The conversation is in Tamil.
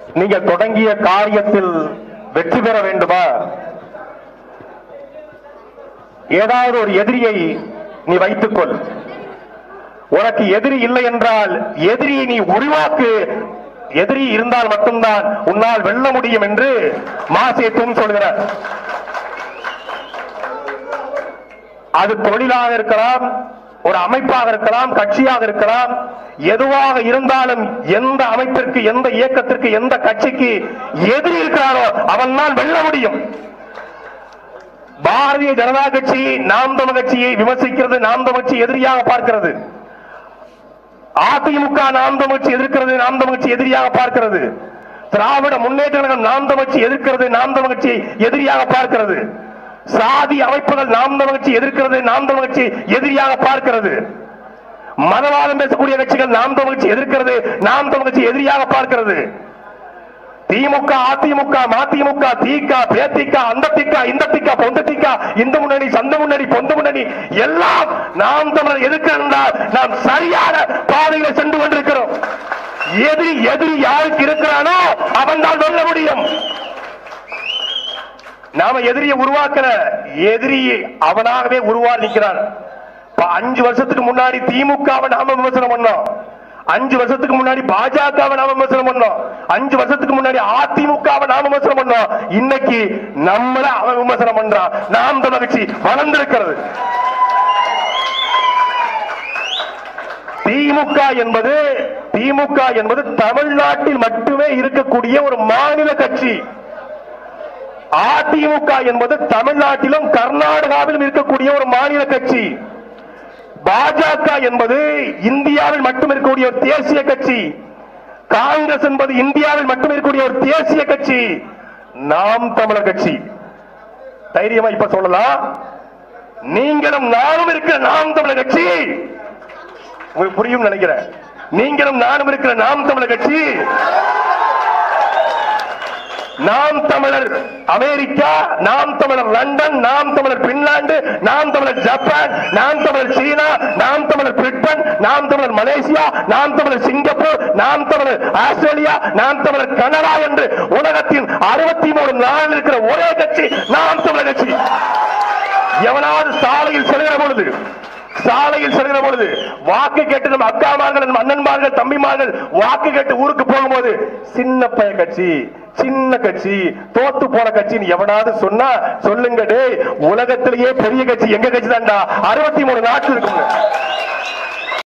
நீங்க தொடங்கிய காரியத்தில் வெற்றி பெற வேண்டுமா ஏதாவது ஒரு எதிரியை நீ வைத்துக்கொள் உனக்கு எதிரி இல்லை என்றால் எதிரியை நீ உருவாக்கு எதிரி இருந்தால் மட்டும்தான் உன்னால் வெல்ல முடியும் என்று மாசேத்தும் சொல்கிறார் அது தொழிலாக இருக்கலாம் ஒரு அமைப்பாக இருக்கலாம் கட்சியாக இருக்கலாம் எதுவாக இருந்தாலும் எந்த அமைப்பிற்கு எந்த இயக்கத்திற்கு எந்த கட்சிக்கு எதிரி இருக்கிறாரோ அவன் தான் வெல்ல முடியும் பாரதிய ஜனதா கட்சி நாம் தமிழ் கட்சியை விமர்சிக்கிறது நாம் தமிழ் கட்சி எதிரியாக பார்க்கிறது அதிமுக நாம் தமிழ் கட்சி எதிர்க்கிறது நாம் தமிழ் கட்சி எதிரியாக பார்க்கிறது திராவிட முன்னேற்ற கழகம் நாம் தமிழ் கட்சி எதிர்க்கிறது நாம் தமிழ் கட்சி எதிரியாக பார்க்கிறது சாதி அமைப்புகள் நாம் தமிழ் கட்சி எதிர்க்கிறது நாம் தமிழ் கட்சி எதிரியாக பார்க்கிறது மதவாதம் பேசக்கூடிய கட்சிகள் நாம் தமிழ் கட்சி எதிர்க்கிறது நாம் தமிழ் கட்சி எதிரியாக பார்க்கிறது திமுக அதிமுக மதிமுக தீக பேத்திக அந்த திக்கா இந்த திக்கா பொந்த திக்கா இந்த முன்னணி சந்த முன்னணி பொந்த முன்னணி எல்லாம் நாம் தமிழர் எதிர்க்கிறால் நாம் சரியான பாதையில சென்று கொண்டிருக்கிறோம் எதிரி எதிரி யாருக்கு இருக்கிறானோ அவன் தான் வெல்ல முடியும் நாம எதிரியை உருவாக்கல எதிரி அவனாகவே உருவா நிற்கிறான் இப்ப அஞ்சு வருஷத்துக்கு முன்னாடி திமுகவை நாம விமர்சனம் பண்ணோம் அஞ்சு வருஷத்துக்கு முன்னாடி பாஜகவை நாம விமர்சனம் பண்ணோம் அஞ்சு வருஷத்துக்கு முன்னாடி அதிமுகவை நாம விமர்சனம் பண்ணோம் இன்னைக்கு நம்மள அவன் விமர்சனம் பண்றான் நாம் தமிழ் கட்சி வளர்ந்திருக்கிறது திமுக என்பது திமுக என்பது தமிழ்நாட்டில் மட்டுமே இருக்கக்கூடிய ஒரு மாநில கட்சி அதிமுக என்பது தமிழ்நாட்டிலும் கர்நாடகாவிலும் இருக்கக்கூடிய ஒரு மாநில கட்சி பாஜக என்பது இந்தியாவில் மட்டும் இருக்கக்கூடிய ஒரு தேசிய கட்சி காங்கிரஸ் என்பது இந்தியாவில் மட்டும் இருக்கக்கூடிய ஒரு தேசிய கட்சி நாம் தமிழர் கட்சி தைரியமா இப்ப சொல்லலாம் நீங்களும் நானும் இருக்கிற நாம் தமிழர் கட்சி உங்களுக்கு புரியும் நினைக்கிறேன் நீங்களும் நானும் இருக்கிற நாம் தமிழர் கட்சி நாம் தமிழர் அமெரிக்கா நாம் தமிழர் லண்டன் நாம் தமிழர் பின்லாந்து நாம் தமிழர் ஜப்பான் நாம் தமிழர் சீனா நாம் தமிழர் பிரிட்டன் நாம் தமிழர் மலேசியா நாம் தமிழர் சிங்கப்பூர் நாம் தமிழர் ஆஸ்திரேலியா நாம் தமிழர் கனடா என்று உலகத்தின் அறுபத்தி மூணு நாள் இருக்கிற ஒரே கட்சி நாம் தமிழர் கட்சி எவனாவது சாலையில் செல்கிற பொழுது சாலையில் செல்கிற பொழுது வாக்கு கேட்டு நம்ம அக்காமார்கள் நம்ம அண்ணன்மார்கள் தம்பிமார்கள் வாக்கு கேட்டு ஊருக்கு போகும்போது சின்ன பைய கட்சி சின்ன கட்சி தோத்து போன கட்சின்னு எவனாவது சொன்னா சொல்லுங்க டேய் உலகத்திலேயே பெரிய கட்சி எங்க கட்சி தான்டா அறுபத்தி மூணு நாட்டு இருக்குங்க